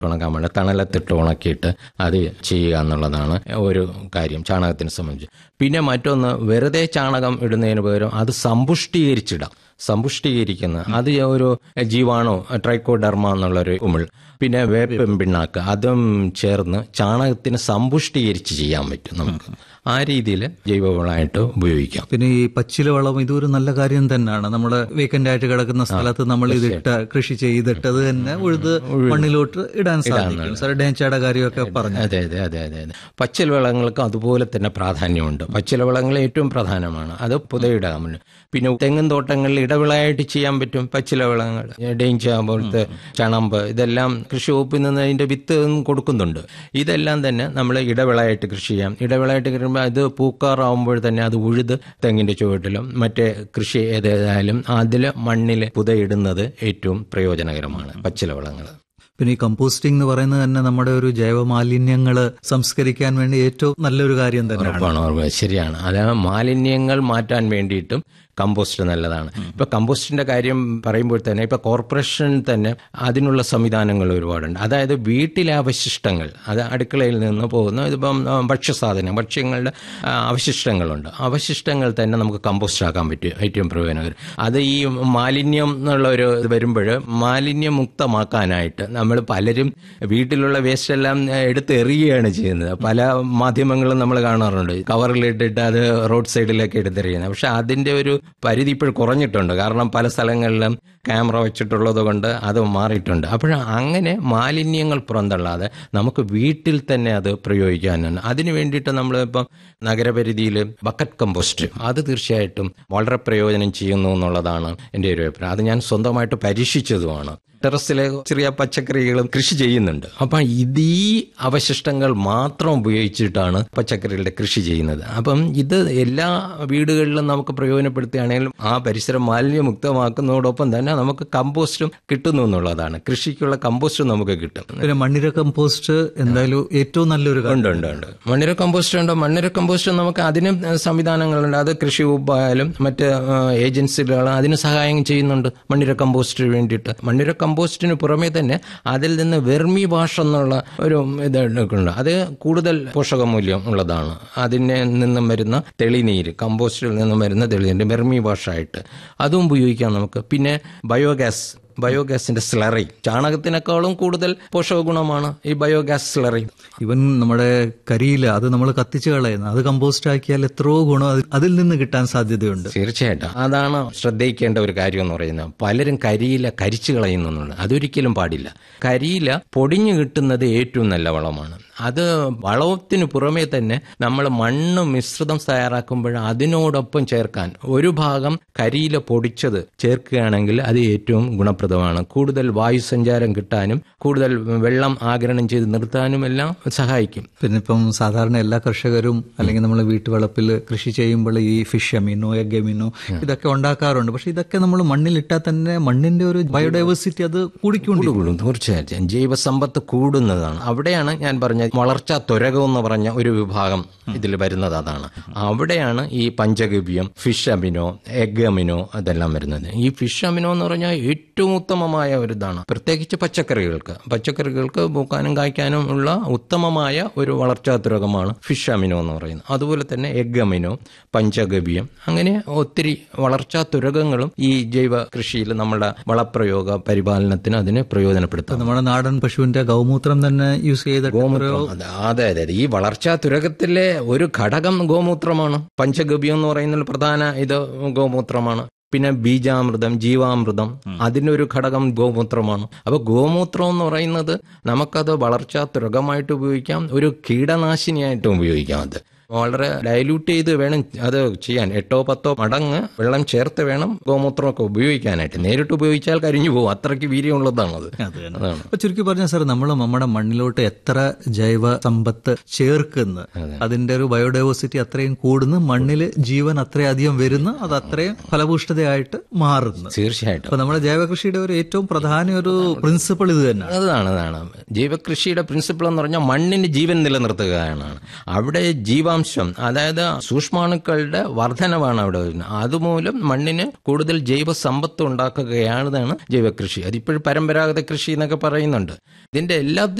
ഉണക്കാൻ വേണ്ടി തണലത്തിട്ട് ഉണക്കിയിട്ട് അത് ചെയ്യുക എന്നുള്ളതാണ് ഒരു കാര്യം ചാണകത്തിനെ സംബന്ധിച്ച് പിന്നെ മറ്റൊന്ന് വെറുതെ ചാണകം ഇടുന്നതിന് പകരം അത് സമ്പുഷ്ടീകരിച്ചിടാം സമ്പുഷ്ടീകരിക്കുന്ന അത് ഒരു ജീവാണു ട്രൈക്കോഡർമ എന്നുള്ളൊരു ഉമിൾ പിന്നെ വേപ്പൻ പിണ്ണാക്ക് അതും ചേർന്ന് ചാണകത്തിന് സമ്പുഷ്ടീകരിച്ച് ചെയ്യാൻ പറ്റും നമുക്ക് ആ രീതിയിൽ ജൈവവളമായിട്ട് ഉപയോഗിക്കാം പിന്നെ ഈ പച്ചില വളം ഇതൊരു നല്ല കാര്യം തന്നെയാണ് നമ്മുടെ വേക്കന്റ് ആയിട്ട് കിടക്കുന്ന സ്ഥലത്ത് നമ്മൾ ഇതിട്ട കൃഷി ചെയ്തിട്ട് അത് തന്നെ ഉഴുത് മണ്ണിലോട്ട് ഇടാൻ സാധിക്കും സാർ ഡേഞ്ചയുടെ കാര്യമൊക്കെ പറഞ്ഞു അതെ അതെ അതെ അതെ അതെ പച്ചില വളങ്ങൾക്ക് അതുപോലെ തന്നെ പ്രാധാന്യമുണ്ട് പച്ചില വളങ്ങൾ ഏറ്റവും പ്രധാനമാണ് അത് പുതയിടാൻ പിന്നെ തെങ്ങും തോട്ടങ്ങളിൽ ഇടവിളയായിട്ട് ചെയ്യാൻ പറ്റും പച്ചില വളങ്ങൾ ഡേഞ്ച പോലത്തെ ചണമ്പ് ഇതെല്ലാം കൃഷി വകുപ്പിൽ നിന്ന് അതിന്റെ വിത്ത് കൊടുക്കുന്നുണ്ട് ഇതെല്ലാം തന്നെ നമ്മൾ ഇടവിളയായിട്ട് കൃഷി ചെയ്യാം ഇടവിളയായിട്ട് കഴിയുമ്പോൾ ഇത് പൂക്കാറാവുമ്പോൾ തന്നെ അത് ഉഴുത് തെങ്ങിന്റെ ചുവട്ടിലും മറ്റേ കൃഷി ഏതായാലും അതിൽ മണ്ണിൽ പുതയിടുന്നത് ഏറ്റവും പ്രയോജനകരമാണ് പച്ചില വളങ്ങൾ പിന്നെ ഈ കമ്പോസ്റ്റിംഗ് എന്ന് പറയുന്നത് തന്നെ നമ്മുടെ ഒരു ജൈവ മാലിന്യങ്ങൾ സംസ്കരിക്കാൻ വേണ്ടി ഏറ്റവും നല്ലൊരു കാര്യം തന്നെയാണ് ഉറപ്പാണ് ഉറപ്പ് ശരിയാണ് അത് മാലിന്യങ്ങൾ മാറ്റാൻ വേണ്ടിയിട്ടും കമ്പോസ്റ്റ് നല്ലതാണ് ഇപ്പൊ കമ്പോസ്റ്റിന്റെ കാര്യം പറയുമ്പോൾ തന്നെ ഇപ്പൊ കോർപ്പറേഷൻ തന്നെ അതിനുള്ള സംവിധാനങ്ങൾ ഒരുപാടുണ്ട് അതായത് വീട്ടിലെ അവശിഷ്ടങ്ങൾ അത് അടുക്കളയിൽ നിന്ന് പോകുന്ന ഇതിപ്പം ആ, ഭക്ഷ്യസാധനം ഭക്ഷ്യങ്ങളുടെ ആ, അവശിഷ്ടങ്ങളുണ്ട് അവശിഷ്ടങ്ങൾ തന്നെ നമുക്ക് കമ്പോസ്റ്റ് ആക്കാൻ പറ്റും ഏറ്റവും പ്രയോജനകരം അത് ഈ മാലിന്യം എന്നുള്ള ഒരു ഇത് വരുമ്പോൾ മാലിന്യം മുക്തമാക്കാനായിട്ട് നമ്മൾ പലരും വീട്ടിലുള്ള വേസ്റ്റ് എല്ലാം എടുത്ത് എറിയുകയാണ് ചെയ്യുന്നത് പല മാധ്യമങ്ങളും നമ്മൾ കാണാറുണ്ട് കവറിലിട്ടിട്ട് അത് റോഡ് സൈഡിലേക്ക് എടുത്തെറിയുന്നത് പക്ഷെ അതിന്റെ ഒരു പരിധി ഇപ്പോൾ കുറഞ്ഞിട്ടുണ്ട് കാരണം പല സ്ഥലങ്ങളിലും ക്യാമറ വെച്ചിട്ടുള്ളത് കൊണ്ട് അത് മാറിയിട്ടുണ്ട് അപ്പോൾ അങ്ങനെ മാലിന്യങ്ങൾ പുറന്തള്ളാതെ നമുക്ക് വീട്ടിൽ തന്നെ അത് പ്രയോഗിക്കാനാണ് അതിന് വേണ്ടിയിട്ട് നമ്മൾ ഇപ്പം നഗരപരിധിയിൽ ബക്കറ്റ് കമ്പോസ്റ്റ് അത് തീർച്ചയായിട്ടും വളരെ പ്രയോജനം ചെയ്യുന്നു എന്നുള്ളതാണ് എൻ്റെ ഒരു അഭിപ്രായം അത് ഞാൻ സ്വന്തമായിട്ട് പരീക്ഷിച്ചതുമാണ് ടെറസിലെ ചെറിയ പച്ചക്കറികളും കൃഷി ചെയ്യുന്നുണ്ട് അപ്പം ഇത് ഈ അവശിഷ്ടങ്ങൾ മാത്രം ഉപയോഗിച്ചിട്ടാണ് പച്ചക്കറികളുടെ കൃഷി ചെയ്യുന്നത് അപ്പം ഇത് എല്ലാ വീടുകളിലും നമുക്ക് പ്രയോജനപ്പെടുത്തുകയാണെങ്കിലും ആ പരിസരം മാലിന്യമുക്തമാക്കുന്നതോടൊപ്പം തന്നെ നമുക്ക് കമ്പോസ്റ്റും കിട്ടുന്നു എന്നുള്ളതാണ് കൃഷിക്കുള്ള കമ്പോസ്റ്റും നമുക്ക് കിട്ടും പിന്നെ മണ്ണിര കമ്പോസ്റ്റ് എന്തായാലും ഏറ്റവും നല്ലൊരു കാര്യം ഉണ്ട് ഉണ്ട് ഉണ്ട് മണ്ണിര കമ്പോസ്റ്റ് ഉണ്ട് മണ്ണിര കമ്പോസ്റ്റ് നമുക്ക് അതിനും സംവിധാനങ്ങളുണ്ട് അത് കൃഷി വകുപ്പായാലും മറ്റ് ഏജൻസികൾ അതിന് സഹായം ചെയ്യുന്നുണ്ട് മണ്ണിര കമ്പോസ്റ്റിന് വേണ്ടിയിട്ട് മണ്ണിര കമ്പോസ്റ്റിന് പുറമെ തന്നെ അതിൽ നിന്ന് വെർമി വാഷ് എന്നുള്ള ഒരു ഇത് ഉണ്ട് അത് കൂടുതൽ പോഷകമൂല്യം ഉള്ളതാണ് അതിനെ നിന്നും വരുന്ന തെളിനീര് കമ്പോസ്റ്റിൽ നിന്നും വരുന്ന തെളിനീര് വെർമി വാഷായിട്ട് അതും ഉപയോഗിക്കാം നമുക്ക് പിന്നെ ബയോഗ്യാസ് ബയോഗ്യാസിന്റെ സ്ലറി ചാണകത്തിനേക്കാളും കൂടുതൽ പോഷക ഗുണമാണ് ഈ ബയോഗ്യാസ് സ്ലറി ഇവൻ നമ്മുടെ കരിയില അത് നമ്മൾ കത്തിച്ച് കളയുന്നത് അത് കമ്പോസ്റ്റ് ആക്കിയാൽ എത്രയോ ഗുണം അത് അതിൽ നിന്ന് കിട്ടാൻ സാധ്യതയുണ്ട് തീർച്ചയായിട്ടും അതാണ് ശ്രദ്ധിക്കേണ്ട ഒരു കാര്യം എന്ന് പറയുന്നത് പലരും കരിയില കരിച്ചു കളയുന്നു എന്നുള്ളത് അതൊരിക്കലും പാടില്ല കരിയില പൊടിഞ്ഞു കിട്ടുന്നത് ഏറ്റവും നല്ല വളമാണ് അത് വളത്തിന് പുറമേ തന്നെ നമ്മൾ മണ്ണ് മിശ്രിതം തയ്യാറാക്കുമ്പോൾ അതിനോടൊപ്പം ചേർക്കാൻ ഒരു ഭാഗം കരിയില പൊടിച്ചത് ചേർക്കുകയാണെങ്കിൽ അത് ഏറ്റവും ഗുണപ്രദമാണ് കൂടുതൽ വായുസഞ്ചാരം കിട്ടാനും കൂടുതൽ വെള്ളം ആഗിരണം ചെയ്ത് നിർത്താനും എല്ലാം സഹായിക്കും പിന്നെ ഇപ്പം സാധാരണ എല്ലാ കർഷകരും അല്ലെങ്കിൽ നമ്മൾ വീട്ടുവളപ്പിൽ കൃഷി ചെയ്യുമ്പോൾ ഈ ഫിഷ് അമീനോ എഗ് അമീനോ ഇതൊക്കെ ഉണ്ടാക്കാറുണ്ട് പക്ഷെ ഇതൊക്കെ നമ്മൾ മണ്ണിലിട്ടാൽ തന്നെ മണ്ണിന്റെ ഒരു ബയോഡൈവേഴ്സിറ്റി അത് കൂടിക്കൊണ്ട് കൂടും തീർച്ചയായിട്ടും ജൈവസമ്പത്ത് കൂടുന്നതാണ് അവിടെയാണ് ഞാൻ പറഞ്ഞ വളർച്ചാ ത്വരകം എന്ന് പറഞ്ഞ ഒരു വിഭാഗം ഇതിൽ വരുന്നത് അതാണ് അവിടെയാണ് ഈ പഞ്ചഗവ്യം ഫിഷ് അമിനോ എഗ് അമിനോ അതെല്ലാം വരുന്നത് ഈ ഫിഷ് അമിനോ എന്ന് പറഞ്ഞാൽ ഏറ്റവും ഉത്തമമായ ഒരു ഇതാണ് പ്രത്യേകിച്ച് പച്ചക്കറികൾക്ക് പച്ചക്കറികൾക്ക് പൂക്കാനും കായ്ക്കാനും ഉള്ള ഉത്തമമായ ഒരു വളർച്ചാ ത്വരകമാണ് ഫിഷ് അമിനോ എന്ന് പറയുന്നത് അതുപോലെ തന്നെ എഗ് അമിനോ പഞ്ചഗവ്യം അങ്ങനെ ഒത്തിരി വളർച്ചാ ത്വരകങ്ങളും ഈ ജൈവ കൃഷിയിൽ നമ്മുടെ വളപ്രയോഗ പരിപാലനത്തിന് അതിനെ പ്രയോജനപ്പെടുത്താം നമ്മുടെ നാടൻ പശുവിന്റെ ഗൗമൂത്രം തന്നെ യൂസ് ചെയ്തിട്ട് ഗോമൂത്രം അതെ അതെ അതെ അതെ. ഈ വളർച്ചാ തുരകത്തിലെ ഒരു ഘടകം ഗോമൂത്രമാണ് പഞ്ചഗവ്യം എന്ന് പറയുന്ന ഒരു പ്രധാന ഇത് ഗോമൂത്രമാണ് പിന്നെ ബീജാമൃതം ജീവാമൃതം അതിന്റെ ഒരു ഘടകം ഗോമൂത്രമാണ് അപ്പൊ ഗോമൂത്രം എന്ന് പറയുന്നത് നമുക്കത് വളർച്ചാ തുരകമായിട്ട് ഉപയോഗിക്കാം ഒരു കീടനാശിനിയായിട്ടും ഉപയോഗിക്കാം അത് വളരെ ഡയലൂട്ട് ചെയ്ത് വേണം അത് ചെയ്യാൻ എട്ടോ പത്തോ മടങ്ങ് വെള്ളം ചേർത്ത് വേണം ഗോമൂത്രമൊക്കെ ഉപയോഗിക്കാനായിട്ട് നേരിട്ട് ഉപയോഗിച്ചാൽ കരിഞ്ഞു പോകും അത്രയ്ക്ക് വീര്യമുള്ളതാണത് അതാണ് അപ്പൊ ചുരുക്കി പറഞ്ഞ സാർ നമ്മൾ നമ്മുടെ മണ്ണിലോട്ട് എത്ര ജൈവ സമ്പത്ത് ചേർക്കുന്നു അതിന്റെ ഒരു ബയോഡൈവേഴ്സിറ്റി അത്രയും കൂടുന്നു മണ്ണിൽ ജീവൻ അത്രയധികം വരുന്നു അത് അത്രയും ഫലഭൂഷ്ഠതയായിട്ട് മാറുന്നു തീർച്ചയായിട്ടും അപ്പൊ നമ്മുടെ ജൈവ കൃഷിയുടെ ഒരു ഏറ്റവും പ്രധാന ഒരു പ്രിൻസിപ്പിൾ ഇത് തന്നെയാണ് അതാണ് അതാണ് ജൈവകൃഷിയുടെ പ്രിൻസിപ്പിൾ എന്ന് പറഞ്ഞാൽ മണ്ണിന് ജീവൻ നിലനിർത്തുക എന്നാണ് അവിടെ ജീവാംശം ജൈവാംശം അതായത് സൂക്ഷ്മാണുക്കളുടെ വർധനവാണ് അവിടെ വരുന്നത് അതുമൂലം മണ്ണിന് കൂടുതൽ ജൈവ സമ്പത്ത് ഉണ്ടാക്കുകയാണെന്നാണ് ജൈവകൃഷി അതിപ്പോഴും പരമ്പരാഗത കൃഷി എന്നൊക്കെ പറയുന്നുണ്ട് ഇതിന്റെ എല്ലാ